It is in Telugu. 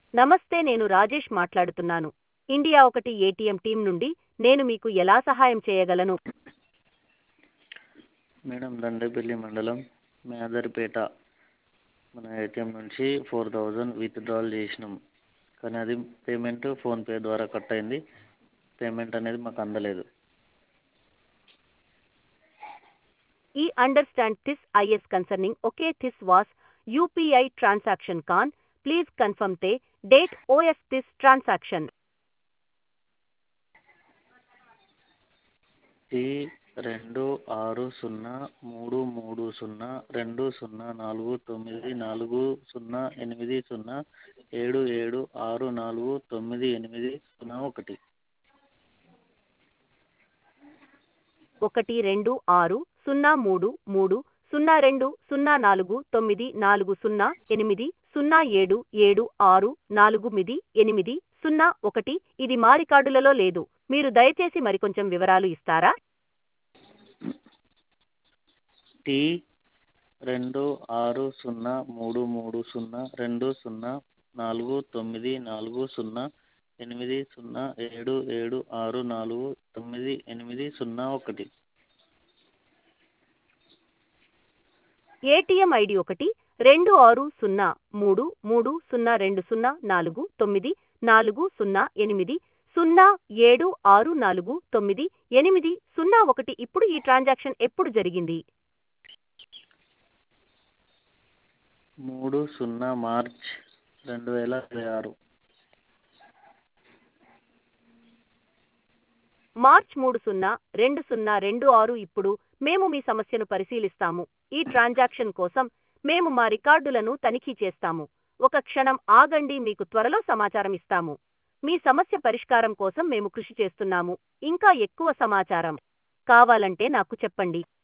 నమస్తే నేను రాజేష్ మాట్లాడుతున్నాను ఇండియా ఒకటి ఏటీఎం టీం నుండి నేను మీకు ఎలా సహాయం చేయగలను మేడం దండేపల్లి మండలం మేదర్పేట మన ఏటీఎం నుంచి ఫోర్ థౌజండ్ విత్డ్రాల్ చేసినాం కానీ అది పేమెంట్ ఫోన్పే ద్వారా కట్ అయింది పేమెంట్ అనేది మాకు అందలేదు ఈ understand this is concerning okay this was UPI transaction can please confirm the date of this transaction T రెండు ఆరు సున్నా మూడు మూడు సున్నా రెండు సున్నా నాలుగు తొమ్మిది నాలుగు సున్నా ఎనిమిది సున్నా ఏడు ఏడు ఆరు నాలుగు తొమ్మిది ఎనిమిది సున్నా ఒకటి ఒకటి రెండు ఆరు సున్నా మూడు మూడు సున్నా రెండు సున్నా నాలుగు తొమ్మిది నాలుగు సున్నా ఎనిమిది సున్నా ఏడు ఏడు ఆరు నాలుగు మిది ఎనిమిది సున్నా ఒకటి ఇది మా రికార్డులలో లేదు మీరు దయచేసి మరికొంచెం వివరాలు ఇస్తారా టీ రెండు ఆరు సున్నా మూడు మూడు సున్నా రెండు సున్నా నాలుగు తొమ్మిది నాలుగు సున్నా ఎనిమిది సున్నా ఏడు ఏడు ఆరు నాలుగు తొమ్మిది ఎనిమిది సున్నా ఒకటి ఏటీఎం ఐడి ఒకటి రెండు ఆరు సున్నా మూడు మూడు సున్నా రెండు సున్నా నాలుగు తొమ్మిది నాలుగు సున్నా ఎనిమిది సున్నా ఏడు ఆరు నాలుగు తొమ్మిది ఎనిమిది సున్నా ఒకటి ఇప్పుడు ఈ ట్రాన్సాక్షన్ ఎప్పుడు జరిగింది మూడు సున్నా మార్చ్ రెండు వేల ఇరవై ఆరు మార్చ్ మూడు సున్నా రెండు సున్నా రెండు ఆరు ఇప్పుడు మేము మీ సమస్యను పరిశీలిస్తాము ఈ ట్రాన్సాక్షన్ కోసం మేము మా రికార్డులను తనిఖీ చేస్తాము ఒక క్షణం ఆగండి మీకు త్వరలో సమాచారం ఇస్తాము మీ సమస్య పరిష్కారం కోసం మేము కృషి చేస్తున్నాము ఇంకా ఎక్కువ సమాచారం కావాలంటే నాకు చెప్పండి